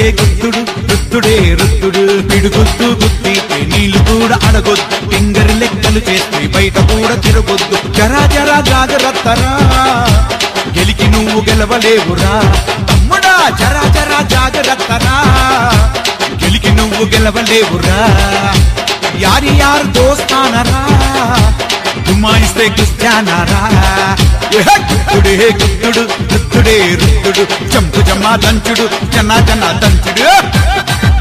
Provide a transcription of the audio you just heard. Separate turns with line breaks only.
గుత్తుడు రుత్తుడే రుత్తుడు పిడుగుద్దు గుత్తితే నీళ్లు కూడా అడగొద్దు ఫింగర్ లెక్కలు చేస్తే బయట కూడా తిరగొద్దు జరా జరా జాగ్రత్తరా గెలికి నువ్వు గెలవలేవురా తమ్ముడా జరా జరా జాగ్రత్తరా గెలికి నువ్వు గెలవలేవురా యారి యార్ దోస్తానరా దుమాయిస్తే క్రిస్టియానారా ఏహే, గుత్తుడే గుత్తుడు రుత్తుడే రుత్తుడు చంపు జమా దంచుడు జనా జనా దంచుడు